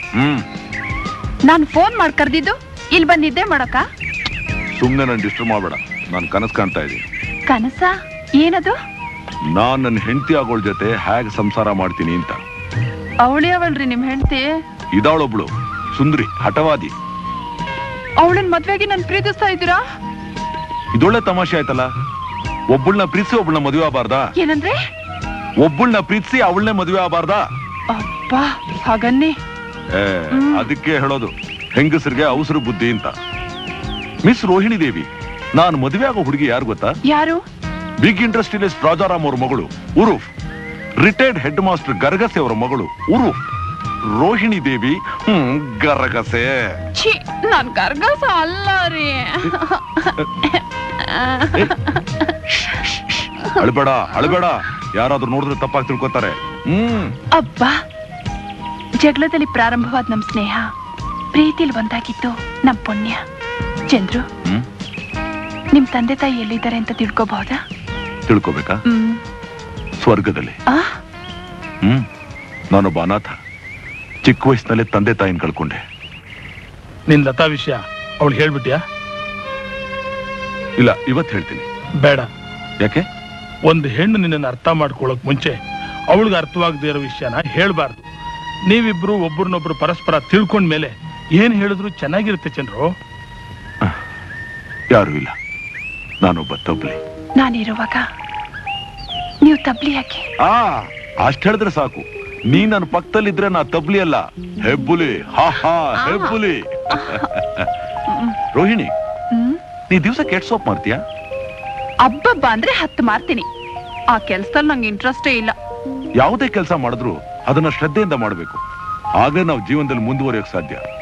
ಹ್ಮ್ ನಾನ್ phone ಮಾಡಿ ಕರ್ದಿದ್ದು ಇಲ್ಲಿ ಬಂದಿದ್ದೆ ಮಾಡಕ ಸುಮ್ನೆ ನನ್ ಡಿಸ್ಟರ್ಬ್ ಮಾಡಬೇಡ ನಾನು ಕನಸು ಕಾಣ್ತಾ ಇದ್ದೀನಿ ಕನಸ ಏನದು ನಾನ್ ನನ್ನ ಹೆಂಡತಿ ಆಗೋಳ್ ಜೊತೆ ಹೇಗ್ ಸಂಸಾರ ಮಾಡ್ತೀನಿ ಅಂತ ಅವಳಿ ಅವಳ್ರಿ ನಿಮ್ ಹೆಂಡತಿ ಇದಾಳೊಬ್ಳು ಸುಂದ್ರಿ ಹಠವಾದಿ ಅವಳನ್ ಮದ್ವೆಗೆ ನನ್ ಪ್ರೀತಿಸ್ತಾ ಇದ್ದೀರಾ ಇದೊಳ್ಳೆ ತಮಾಷೆ ಆಯ್ತಲ್ಲ ಒಬ್ಬಳನ್ನ ಪ್ರೀತಿಸಿ ಒಬ್ಬಳನ್ನ ಮದುವೆ ಆಗಬಾರ್ದಾ ಏನಂದ್ರೆ ಒಬ್ಬಳನ್ನ ಪ್ರೀತಿಸಿ ಅವಳನ್ನೇ ಮದುವೆ ಆಗಬಾರ್ದಾ ಅಬ್ಬಾ ಹಾಗನ್ನಿ ಏ, ಅದಕ್ಕೆ ಹೇಳೋದು ಹೆಂಗಸರಿಗೆ ಅವಸರು ಬುದ್ಧಿ ಅಂತ ಮಿಸ್ ರೋಹಿಣಿ ದೇವಿ ನಾನು ಮದುವೆ ಆಗೋ ಹುಡುಗಿ ಯಾರು ಗೊತ್ತಾ ಯಾರು ಬಿಗ್ ಇಂಡಸ್ಟ್ರಿಯಲಿಸ್ಟ್ ರಾಜಾರಾಮ್ ಅವ್ರ ಮಗಳು ಉರುಫ್ ರಿಟೈರ್ಡ್ ಹೆಡ್ ಮಾಸ್ಟರ್ ಗರಗಸೆ ಅವರ ಮಗಳು ಉರುಫ್ ರೋಹಿಣಿ ದೇವಿ ಹ್ಮ್ ಗರಗಸೆ ಛೀ ನಾನ್ ಗರ್ಗಸ ಅಲ್ಲ ರೀ ಅಳ್ಬೇಡ ಅಳ್ಬೇಡ ಯಾರಾದ್ರೂ ನೋಡಿದ್ರೆ ತಪ್ಪಾಗಿ ತಿಳ್ಕೊತಾರೆ ಹ್ಮ್ ಅಬ್ಬಾ ಜಗಳದಲ್ಲಿ ಪ್ರಾರಂಭವಾದ ನಮ್ ಸ್ನೇಹ ಪ್ರೀತಿಲಿ ಒಂದಾಗಿದ್ದು ನಮ್ ಪುಣ್ಯ ಚಂದ್ರು ಹ್ಮ್ ನಿಮ್ ತಂದೆ ತಾಯಿ ಎಲ್ಲಿದ್ದಾರೆ ಅಂತ ತಿಳ್ಕೊಬಹುದಾ ತಿಳ್ಕೊಬೇಕಾ ಹ್ಮ್ ಸ್ವರ್ಗದಲ್ಲಿ ಆ ಹ್ಮ್ ನಾನೊಬ್ಬ ಅನಾಥ ಚಿಕ್ಕ ವಯಸ್ಸಿನಲ್ಲೇ ತಂದೆ ತಾಯಿನ ಕಳ್ಕೊಂಡೆ ನಿನ್ ಲತಾ ವಿಷಯ ಅವಳು ಹೇಳ್ಬಿಟ್ಯಾ ಇಲ್ಲ ಇವತ್ತು ಹೇಳ್ತೀನಿ ಬೇಡ ಯಾಕೆ ಒಂದು ಹೆಣ್ಣು ನಿನ್ನನ್ನು ಅರ್ಥ ಮಾಡ್ಕೊಳ್ಳೋಕ್ ಮುಂಚೆ ಅವಳಿಗೆ ಅರ್ಥವಾಗದೇ ಇರೋ ವಿಷಯನ ಹೇಳ್ಬಾರ್ದು ನೀವಿಬ್ರು ಒಬ್ರನ್ನೊಬ್ರು ಪರಸ್ಪರ ತಿಳ್ಕೊಂಡ ಮೇಲೆ ಏನ್ ಹೇಳಿದ್ರು ಚೆನ್ನಾಗಿರುತ್ತೆ ಚಂದ್ರು ಯಾರು ಇಲ್ಲ ನಾನೊಬ್ಬ ತಬ್ಲಿ ನಾನಿರುವಾಗ ನೀವು ತಬ್ಲಿ ಯಾಕೆ ಆ ಅಷ್ಟ್ ಹೇಳಿದ್ರೆ ಸಾಕು ನೀ ನನ್ನ ಪಕ್ಕದಲ್ಲಿದ್ರೆ ನಾ ತಬ್ಲಿ ಅಲ್ಲ ಹೆಬ್ಬುಲಿ ಹಾ ಹಾ ಹೆಬ್ಬುಲಿ ರೋಹಿಣಿ ಹ್ಮ್ ನೀ ದಿವಸ ಕೆಟ್ಟ ಸೋಪ್ ಮಾಡ್ತೀಯಾ ಅಬ್ಬಬ್ಬ ಅಂದ್ರೆ ಹತ್ತು ಮಾಡ್ತೀನಿ ಆ ಕೆಲ್ಸದಲ್ಲಿ ನಂಗೆ ಇಂಟ್ರೆಸ್ಟೇ ಇಲ್ಲ ಯಾವುದೇ ಕೆಲಸ ಮಾಡಿದ್ರು ಅದನ್ನ ಶ್ರದ್ಧೆಯಿಂದ ಮಾಡಬೇಕು ಆಗ ನಾವು ಜೀವನದಲ್ಲಿ ಮುಂದುವರಿಯೋಕ್ ಸಾಧ್ಯ